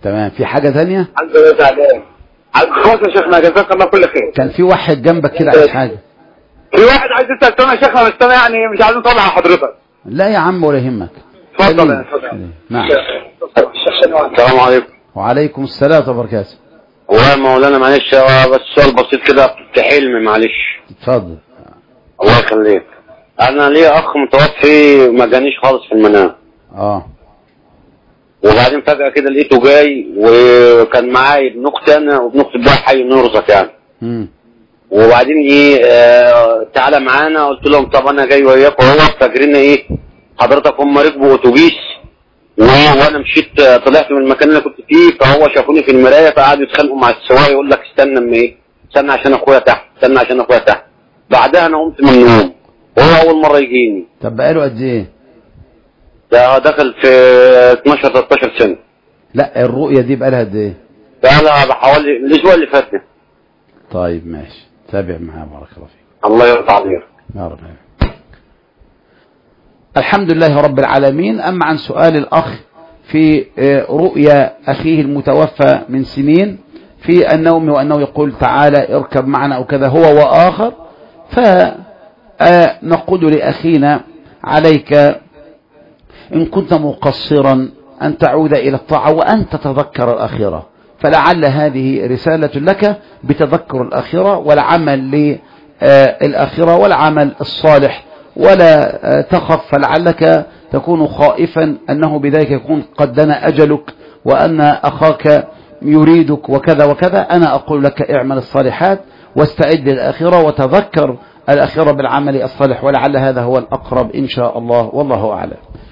تمام في حاجة ثانية الحمد لله تعبان عايز خلاص يا شيخنا جزاك الله كل خير كان في واحد جنبك كده عايز حاجة في واحد عايز يسال سامع يا شيخنا بس انا يعني مش عايزين نطلع على حضرتك لا يا عم ولا يهمك اتفضل خلينا. يا اتفضل نعم السلام عليكم وعليكم السلام ورحمة الله وبركاته والله يا مولانا معلش هو بس سؤال بسيط كده في حلم معلش اتفضل الله يخليك انا ليا اخ متوفي ما جانيش خالص في المنام اه وبعدين فجأة كده لقيته جاي وكان معايا ابن اختي انا وابن اختي بقى حي نرزق يعني مم. وبعدين ايه آه تعالى معانا قلت لهم طب انا جاي وياكم هو فاكرين ايه حضرتك هم ركبوا اتوبيس و- وانا مشيت آه، طلعت من المكان اللي كنت فيه فهو شافوني في المرايه فقعدوا يتخانقوا مع السواق يقول لك استنى اما ايه استنى عشان اخويا تحت استنى عشان اخويا تحت بعدها انا قمت من النوم وهو اول مره يجيني طب بقاله قد ايه ده دخل في 12 13 سنه لا الرؤية دي بقالها قد ايه بقى لها بحوالي الاسبوع اللي فات ده. طيب ماشي تابع معاه بارك الله فيك الله يرضى عليك يا رب الحمد لله رب العالمين أما عن سؤال الأخ في آه، رؤيا أخيه المتوفى من سنين في النوم وأنه يقول تعالى اركب معنا أو كذا هو وآخر فنقول لأخينا عليك إن كنت مقصرا أن تعود إلى الطاعة وأن تتذكر الآخرة فلعل هذه رسالة لك بتذكر الآخرة والعمل للآخرة والعمل الصالح ولا آه، تخف فلعلك تكون خائفا أنه بذلك يكون قد دنا أجلك وأن أخاك يريدك وكذا وكذا أنا أقول لك اعمل الصالحات واستعد للآخرة وتذكر الآخرة بالعمل الصالح ولعل هذا هو الأقرب إن شاء الله والله أعلم